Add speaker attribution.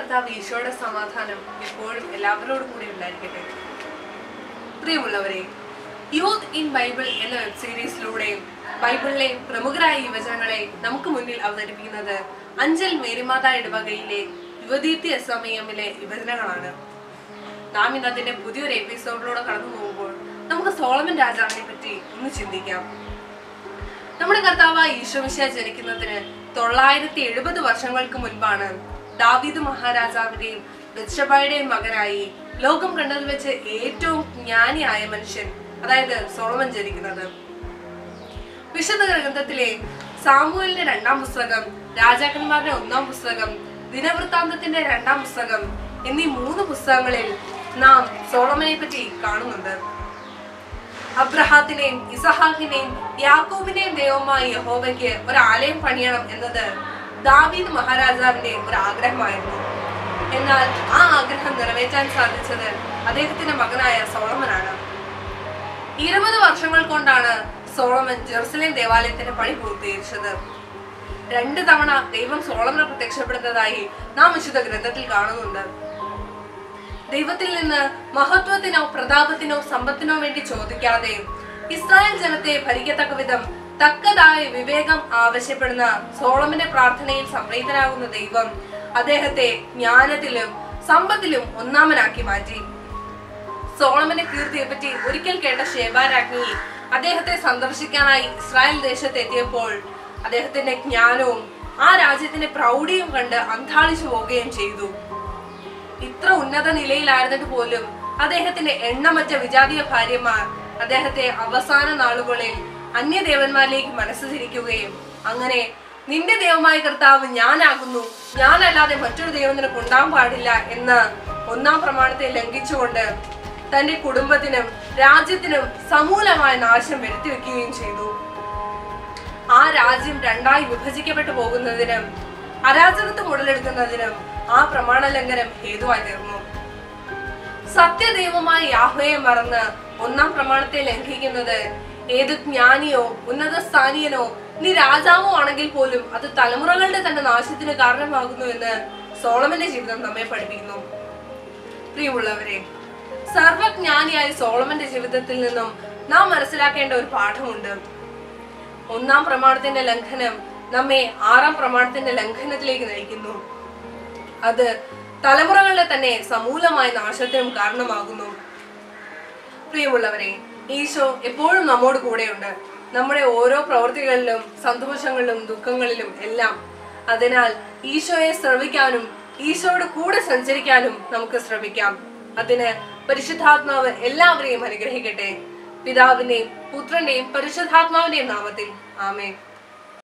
Speaker 1: കർത്താവ് ഈശോയുടെ സമാധാനം എപ്പോഴും എല്ലാവരോടും കൂടി ഉണ്ടായിരിക്കട്ടെ പ്രിയമുള്ളവരെ യൂത്ത് ഇൻ ബൈബിൾ എന്ന വെബ് സീരീസിലൂടെ ബൈബിളിലെ പ്രമുഖരായ യുവജനങ്ങളെ നമുക്ക് മുന്നിൽ അവതരിപ്പിക്കുന്നത് അഞ്ചൽ മേരിമാത ഇടവകയിലെ യുവദീപ്തി എസ് എം എമ്മിലെ യുവജനങ്ങളാണ് നാം ഇന്ന് അതിന്റെ പുതിയൊരു എപ്പിസോഡിലൂടെ കടന്നു പോകുമ്പോൾ നമുക്ക് സോളമൻ രാജാവിനെ പറ്റി ഒന്ന് ചിന്തിക്കാം നമ്മുടെ കർത്താവായ ഈശോമിശ ജനിക്കുന്നതിന് തൊള്ളായിരത്തി എഴുപത് വർഷങ്ങൾക്ക് മുൻപാണ് ദാവീദ് മഹാരാജാവിന്റെയും ബത്ഷബായുടെയും മകനായി ലോകം കണ്ടതിൽ വെച്ച് ഏറ്റവും ജ്ഞാനിയായ മനുഷ്യൻ അതായത് സോളമൻ ജനിക്കുന്നത് വിശുദ്ധ ഗ്രന്ഥത്തിലെ സാമൂഹലിന്റെ രണ്ടാം പുസ്തകം രാജാക്കന്മാരുടെ ഒന്നാം പുസ്തകം ദിനവൃത്താന്തത്തിന്റെ രണ്ടാം പുസ്തകം എന്നീ മൂന്ന് പുസ്തകങ്ങളിൽ നാം സോളമനെ പറ്റി കാണുന്നുണ്ട് അബ്രഹാത്തിനെയും ഇസഹാക്കിനെയും യാക്കോബിന്റെയും ദൈവമായ യഹോവയ്ക്ക് ഒരു ആലയം പണിയണം എന്നത് ദാവീദ് മഹാരാജാവിന്റെ ഒരു ആഗ്രഹമായിരുന്നു എന്നാൽ ആ ആഗ്രഹം നിറവേറ്റാൻ സാധിച്ചത് അദ്ദേഹത്തിന്റെ മകനായ സോളമനാണ് ഇരുപത് വർഷങ്ങൾ കൊണ്ടാണ് സോളമൻ ജെറുസലേം ദേവാലയത്തിന്റെ പണി പൂർത്തീകരിച്ചത് രണ്ട് തവണ ദൈവം സോളമനെ പ്രത്യക്ഷപ്പെടുന്നതായി നാം വിശുദ്ധ ഗ്രന്ഥത്തിൽ കാണുന്നുണ്ട് ദൈവത്തിൽ നിന്ന് മഹത്വത്തിനോ പ്രതാപത്തിനോ സമ്പത്തിനോ വേണ്ടി ചോദിക്കാതെ ഇസ്രായേൽ ജനത്തെ ഭരിക്കത്തക്ക വിധം തക്കതായ വിവേകം ആവശ്യപ്പെടുന്ന സോളമന്റെ പ്രാർത്ഥനയിൽ സംപ്രീതനാകുന്ന ദൈവം അദ്ദേഹത്തെ ജ്ഞാനത്തിലും സമ്പത്തിലും ഒന്നാമനാക്കി മാറ്റി സോളമന്റെ കീർത്തിയെ പറ്റി ഒരിക്കൽ കേട്ട ഷേബാരാജ്ഞി അദ്ദേഹത്തെ സന്ദർശിക്കാനായി ഇസ്രായേൽ ദേശത്ത് എത്തിയപ്പോൾ അദ്ദേഹത്തിന്റെ ജ്ഞാനവും ആ രാജ്യത്തിന്റെ പ്രൗഢിയും കണ്ട് അന്താളിച്ചു പോവുകയും ചെയ്തു ഇത്ര ഉന്നത നിലയിലായിരുന്നിട്ട് പോലും അദ്ദേഹത്തിന്റെ എണ്ണമറ്റ വിജാതീയ ഭാര്യമാർ അദ്ദേഹത്തെ അവസാന നാളുകളിൽ അന്യദേവന്മാരിലേക്ക് മനസ്സ് തിരിക്കുകയും അങ്ങനെ നിന്റെ ദൈവമായ കർത്താവ് ഞാനാകുന്നു ഞാനല്ലാതെ മറ്റൊരു ദൈവം നിനക്ക് ഉണ്ടാകാൻ പാടില്ല എന്ന ഒന്നാം പ്രമാണത്തെ ലംഘിച്ചുകൊണ്ട് തന്റെ കുടുംബത്തിനും രാജ്യത്തിനും സമൂലമായ നാശം വരുത്തി വെക്കുകയും ചെയ്തു ആ രാജ്യം രണ്ടായി വിഭജിക്കപ്പെട്ടു പോകുന്നതിനും അരാജകത്വം ഉടലെടുക്കുന്നതിനും ആ പ്രമാണ ലംഘനം ഹേതുവായി തീർന്നു സത്യദൈവമായ യാഹ്വയെ മറന്ന് ഒന്നാം പ്രമാണത്തെ ലംഘിക്കുന്നത് ഏത് ജ്ഞാനിയോ ഉന്നത സ്ഥാനീയനോ നീ രാജാവോ ആണെങ്കിൽ പോലും അത് തലമുറകളുടെ തന്നെ നാശത്തിന് കാരണമാകുന്നു എന്ന് സോളമന്റെ ജീവിതം നമ്മെ പഠിപ്പിക്കുന്നു പ്രിയമുള്ളവരെ സർവജ്ഞാനിയായ സോളമന്റെ ജീവിതത്തിൽ നിന്നും നാം മനസ്സിലാക്കേണ്ട ഒരു പാഠമുണ്ട് ഒന്നാം പ്രമാണത്തിന്റെ ലംഘനം നമ്മെ ആറാം പ്രമാണത്തിന്റെ ലംഘനത്തിലേക്ക് നയിക്കുന്നു അത് തലമുറകളുടെ തന്നെ സമൂലമായ നാശത്തിനും കാരണമാകുന്നു പ്രിയമുള്ളവരെ ഈശോ എപ്പോഴും നമ്മോട് കൂടെയുണ്ട് നമ്മുടെ ഓരോ പ്രവൃത്തികളിലും സന്തോഷങ്ങളിലും ദുഃഖങ്ങളിലും എല്ലാം അതിനാൽ ഈശോയെ ശ്രമിക്കാനും ഈശോയുടെ കൂടെ സഞ്ചരിക്കാനും നമുക്ക് ശ്രമിക്കാം അതിന് പരിശുദ്ധാത്മാവ് എല്ലാവരെയും അനുഗ്രഹിക്കട്ടെ പിതാവിന്റെയും പുത്രന്റെയും പരിശുദ്ധാത്മാവിന്റെയും നാമത്തിൽ ആമേ